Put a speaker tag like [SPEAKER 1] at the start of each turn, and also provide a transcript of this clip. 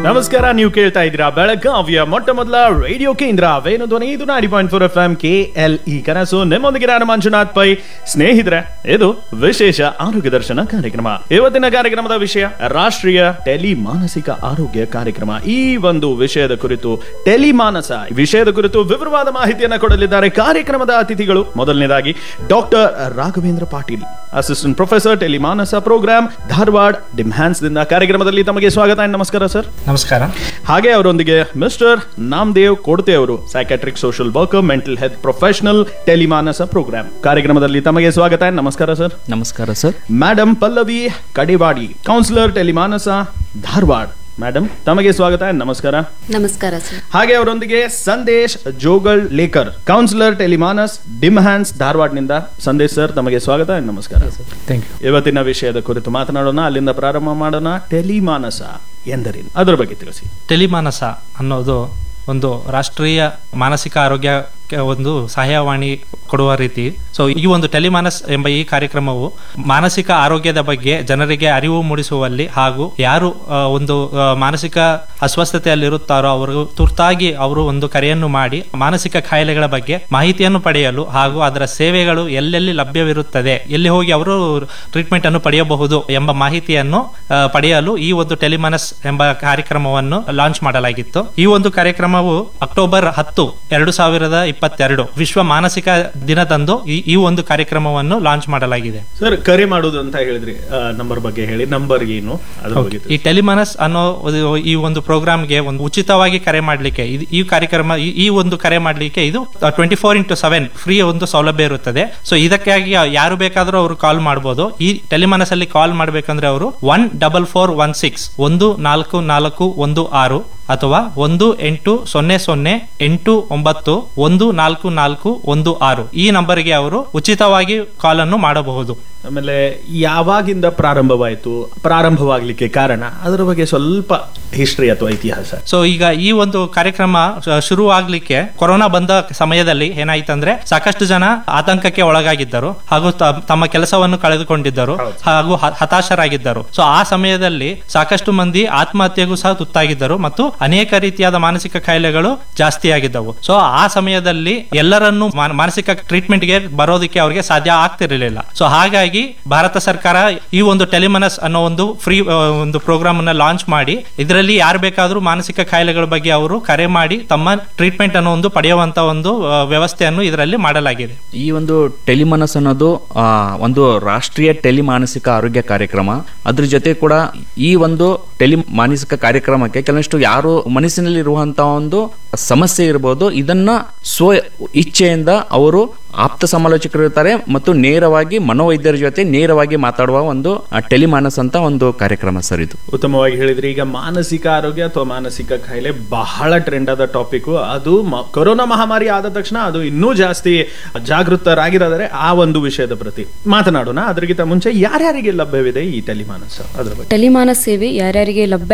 [SPEAKER 1] ನಮಸ್ಕಾರ ನೀವು ಕೇಳ್ತಾ ಇದ್ದೀರಾ ಬೆಳಗಾವಿಯ ಮೊಟ್ಟ ಮೊದಲ ರೇಡಿಯೋ ಕೇಂದ್ರ ವೇಣು ಧ್ವನಿ ಇದು ನಾಡಿ point four F M K L E ಕನಸು ನಿಮ್ಮೊಂದಿಗೆ ನಾನು ಮಂಜುನಾಥ್ ಪೈ ಸ್ನೇಹಿತರೆ ಇದು ವಿಶೇಷ ಆರೋಗ್ಯ ದರ್ಶನ ಕಾರ್ಯಕ್ರಮ ಇವತ್ತಿನ ಕಾರ್ಯಕ್ರಮದ ವಿಷಯ ರಾಷ್ಟ್ರೀಯ ಟೆಲಿ ಮಾನಸಿಕ ಆರೋಗ್ಯ ಕಾರ್ಯಕ್ರಮ ಈ ಒಂದು ವಿಷಯದ ಕುರಿತು ಟೆಲಿ ಮಾನಸ ಈ ವಿಷಯದ ಕುರಿತು ವಿವರವಾದ ಮಾಹಿತಿಯನ್ನ ಕೊಡಲಿದ್ದಾರೆ ಕಾರ್ಯಕ್ರಮದ ಅತಿಥಿಗಳು ಮೊದಲನೇದಾಗಿ doctor Raghavendra Patil assistant professor tele Manas program Dharwad DIMHANS ದಿಂದ ಕಾರ್ಯಕ್ರಮದಲ್ಲಿ ತಮಗೆ ಸ್ವಾಗತ and ನಮಸ್ಕಾರ ಸರ್
[SPEAKER 2] ನಮಸ್ಕಾರ
[SPEAKER 1] ಹಾಗೆ ಅವರೊಂದಿಗೆ ಮಿಸ್ಟರ್ ನಾಮದೇವ್ ಕೊಡ್ತೆ ಅವರು psychiatric social worker mental health professional Telemanas program ಕಾರ್ಯಕ್ರಮದಲ್ಲಿ ತಮಗೆ ಸ್ವಾಗತ and ನಮಸ್ಕಾರ ಸರ್
[SPEAKER 3] ನಮಸ್ಕಾರ sir
[SPEAKER 1] madam Pallavi Kadiwadi counsellor Telemanas Dharwad madam ತಮಗೆ ಸ್ವಾಗತ and ನಮಸ್ಕಾರ
[SPEAKER 4] ನಮಸ್ಕಾರ ಸರ್
[SPEAKER 1] ಹಾಗೆ ಅವರೊಂದಿಗೆ Sandesh Jogalekar counsellor Telemanas DIMHANS ಧಾರವಾಡನಿಂದ ಸಂದೇಶ್ ಸರ್ ತಮಗೆ ಸ್ವಾಗತ and ನಮಸ್ಕಾರ
[SPEAKER 2] ಥ್ಯಾಂಕ್ ಯು
[SPEAKER 1] ಇವತ್ತಿನ ವಿಷಯದ ಕುರಿತು ಮಾತನಾಡೋಣ ಅಲ್ಲಿಂದ ಪ್ರಾರಂಭ ಮಾಡೋಣ ಟೆಲಿಮಾನಸ ಎಂದರೇನು ಅದರ ಬಗ್ಗೆ ತಿಳಿಸಿ
[SPEAKER 2] ಟೆಲಿಮಾನಸ ಅನ್ನೋದು ಒಂದು ರಾಷ್ಟ್ರೀಯ ಮಾನಸಿಕ ಆರೋಗ್ಯಕ್ಕೆ ಒಂದು ಸಹಾಯವಾಣಿ ಕೊಡುವ ರೀತಿ ಸೊ ಈ ಒಂದು ಟೆಲಿಮಾನಸ್ ಎಂಬ ಈ ಕಾರ್ಯಕ್ರಮವು ಮಾನಸಿಕ ಆರೋಗ್ಯದ ಬಗ್ಗೆ ಜನರಿಗೆ ಅರಿವು ಮೂಡಿಸುವಲ್ಲಿ ಹಾಗೂ ಯಾರು ಆ, ಒಂದು ಆ, ಮಾನಸಿಕ ಅಸ್ವಸ್ಥತೆಯಲ್ಲಿರುತ್ತಾರೋ ಅವರು ತುರ್ತಾಗಿ ಅವರು ಒಂದು ಕರೆಯನ್ನು ಮಾಡಿ ಮಾನಸಿಕ ಕಾಯಿಲೆಗಳ ಬಗ್ಗೆ ಮಾಹಿತಿಯನ್ನು ಪಡೆಯಲು ಹಾಗೂ ಅದರ ಸೇವೆಗಳು ಎಲ್ಲೆಲ್ಲಿ ಲಭ್ಯವಿರುತ್ತದೆ ಎಲ್ಲಿ ಹೋಗಿ ಅವರು ಟ್ರೀಟ್ಮೆಂಟ್ ಅನ್ನು ಪಡೆಯಬಹುದು ಎಂಬ ಮಾಹಿತಿಯನ್ನು ಆ, ಪಡೆಯಲು ಈ ಒಂದು ಟೆಲಿಮನಸ್ ಎಂಬ ಕಾರ್ಯಕ್ರಮವನ್ನು ಲಾಂಚ್ ಮಾಡಲಾಗಿತ್ತು ಈ ಒಂದು ಕಾರ್ಯಕ್ರಮವು ಅಕ್ಟೋಬರ್ ಹತ್ತು ಎರಡು ಸಾವಿರದ ಇಪ್ಪತ್ತೆರಡು ವಿಶ್ವ ಮಾನಸಿಕ ದಿನದಂದು ಈ ಈ ಒಂದು ಕಾರ್ಯಕ್ರಮವನ್ನು ಲಾಂಚ್ ಮಾಡಲಾಗಿದೆ
[SPEAKER 1] ಸರ್ ಕರೆ ಮಾಡುವುದು ಅಂತ ಹೇಳಿದ್ರಿ ನಂಬರ್ ಬಗ್ಗೆ ಹೇಳಿ ನಂಬರ್ ಏನು ಅದ್ರ ಬಗ್ಗೆ
[SPEAKER 2] ಈ ಟೆಲಿಮನಸ್ ಅನ್ನೋ ಒಂದು- ಈ ಒಂದು ಪ್ರೋಗ್ರಾಮ್ಗೆ ಒಂದು ಉಚಿತವಾಗಿ ಕರೆ ಮಾಡಲಿಕ್ಕೆ ಈ ಕಾರ್ಯಕ್ರಮ ಈ- ಈ ಒಂದು ಕರೆ ಮಾಡಲಿಕ್ಕೆ ಇದು twenty four into seven free ಒಂದು ಸೌಲಭ್ಯ ಇರುತ್ತದೆ ಸೊ ಇದಕ್ಕಾಗಿ ಯಾರು ಬೇಕಾದರೂ ಅವರು ಕಾಲ್ ಮಾಡಬಹುದು ಈ ಟೆಲಿಮನಸ್ ಅಲ್ಲಿ ಕಾಲ್ ಮಾಡಬೇಕಂದ್ರೆ ಅವರು one double four one six ಒಂದು ನಾಲ್ಕು ನಾಲ್ಕು ಒಂದು ಆರು ಅಥವಾ ಒಂದು ಎಂಟು ಸೊನ್ನೆ ಸೊನ್ನೆ ಎಂಟು ಒಂಬತ್ತು ಒಂದು ನಾಲ್ಕು ನಾಲ್ಕು ಒಂದು ಆರು ಈ ನಂಬರ್ಗೆ ಅವರು ಉಚಿತವಾಗಿ ಕಾಲ್ ಅನ್ನು ಮಾಡಬಹುದು
[SPEAKER 1] ಆಮೇಲೆ ಯಾವಾಗಿಂದ ಪ್ರಾರಂಭವಾಯಿತು ಪ್ರಾರಂಭವಾಗ್ಲಿಕ್ಕೆ ಕಾರಣ ಅದರ ಬಗ್ಗೆ ಸ್ವಲ್ಪ ಹಿಸ್ಟ್ರಿ ಅಥವಾ ಇತಿಹಾಸ
[SPEAKER 2] ಸೊ ಈಗ ಈ ಒಂದು ಕಾರ್ಯಕ್ರಮ ಶ- ಶುರು ಆಗ್ಲಿಕ್ಕೆ ಕೊರೋನಾ ಬಂದ ಸಮಯದಲ್ಲಿ ಏನಾಯ್ತಂದ್ರೆ ಸಾಕಷ್ಟು ಜನ ಆತಂಕಕ್ಕೆ ಒಳಗಾಗಿದ್ದರು ಹಾಗೂ ತ- ತಮ್ಮ ಕೆಲಸವನ್ನು ಕಳೆದುಕೊಂಡಿದ್ದರು ಹಾಗೂ ಹ- ಹತಾಶರಾಗಿದ್ದರು ಸೊ ಆ ಸಮಯದಲ್ಲಿ ಸಾಕಷ್ಟು ಮಂದಿ ಆತ್ಮಹತ್ಯೆಗೂ ಸಹ ತುತ್ತಾಗಿದ್ದರು ಮತ್ತು ಅನೇಕ ರೀತಿಯಾದ ಮಾನಸಿಕ ಕಾಯಿಲೆಗಳು ಜಾಸ್ತಿ ಆಗಿದ್ದವು ಸೊ ಆ ಸಮಯದಲ್ಲಿ ಎಲ್ಲರನ್ನೂ ಮಾನ- ಮಾನಸಿಕ ಟ್ರೀಟ್ಮೆಂಟ್ ಗೆ ಬರೋದಕ್ಕೆ ಅವರಿಗೆ ಸಾಧ್ಯ ಆಗ್ತಿರಲಿಲ್ಲ ಸೊ ಹಾಗಾಗಿ ಭಾರತ ಸರ್ಕಾರ ಈ ಒಂದು ಟೆಲಿಮನಸ್ ಅನ್ನೋ ಒಂದು ಫ್ರೀ ಒಂದು ಪ್ರೋಗ್ರಾಮ್ ಅನ್ನ ಲಾಂಚ್ ಮಾಡಿ ಇದರಲ್ಲಿ ಯಾರು ಬೇಕಾದ್ರೂ ಮಾನಸಿಕ ಕಾಯಿಲೆಗಳ ಬಗ್ಗೆ ಅವರು ಕರೆ ಮಾಡಿ ತಮ್ಮ ಟ್ರೀಟ್ಮೆಂಟ್ ಅನ್ನು ಒಂದು ಪಡೆಯುವಂತ ಒಂದು ಆ, ವ್ಯವಸ್ಥೆಯನ್ನು ಇದರಲ್ಲಿ ಮಾಡಲಾಗಿದೆ
[SPEAKER 3] ಈ ಒಂದು ಟೆಲಿಮನಸ್ ಅನ್ನೋದು ಆ, ಒಂದು ರಾಷ್ಟ್ರೀಯ ಟೆಲಿ ಮಾನಸಿಕ ಆರೋಗ್ಯ ಕಾರ್ಯಕ್ರಮ ಅದ್ರ ಜೊತೆ ಕೂಡ ಈ ಒಂದು ಟೆಲಿ ಮಾನಸಿಕ ಕಾರ್ಯಕ್ರಮಕ್ಕೆ ಕೆಲವಷ್ಟು ಯಾರು ಮನಸ್ಸಿನಲ್ಲಿ ಇರುವಂತಹ ಒಂದು ಸಮಸ್ಯೆ ಇರಬಹುದು ಇದನ್ನ ಸ್ವ ಇಚ್ಛೆಯಿಂದ ಅವರು ಆಪ್ತ ಸಮಾಲೋಚಕರು ಇರ್ತಾರೆ ಮತ್ತು ನೇರವಾಗಿ ಮನೋವೈದ್ಯರ ಜೊತೆ ನೇರವಾಗಿ ಮಾತಾಡುವ ಒಂದು ಟೆಲಿಮಾನಸ್ ಅಂತ ಒಂದು ಕಾರ್ಯಕ್ರಮ ಸರ್ ಇದು
[SPEAKER 1] ಉತ್ತಮವಾಗಿ ಹೇಳಿದ್ರಿ ಈಗ ಮಾನಸಿಕ ಆರೋಗ್ಯ ಅಥವಾ ಮಾನಸಿಕ ಕಾಯಿಲೆ ಬಹಳ ಟ್ರೆಂಡ್ ಆದ ಟಾಪಿಕ್ ಅದು ಮ- ಕೊರೋನಾ ಮಹಾಮಾರಿ ಆದ ತಕ್ಷಣ ಅದು ಇನ್ನೂ ಜಾಸ್ತಿ ಜಾಗೃತರಾಗಿರೋದರೆ ಆ ಒಂದು ವಿಷಯದ ಪ್ರತಿ ಮಾತನಾಡೋಣ ಅದರಿಗಿಂತ ಮುಂಚೆ ಯಾರ್ಯಾರಿಗೆ ಲಭ್ಯವಿದೆ ಈ ಟೆಲಿಮಾನಸ್ ಅದ್ರ ಬಗ್ಗೆ
[SPEAKER 4] ಟೆಲಿಮಾನಸ್ ಸೇವೆ ಯಾರ್ಯಾರಿಗೆ ಲಭ್ಯ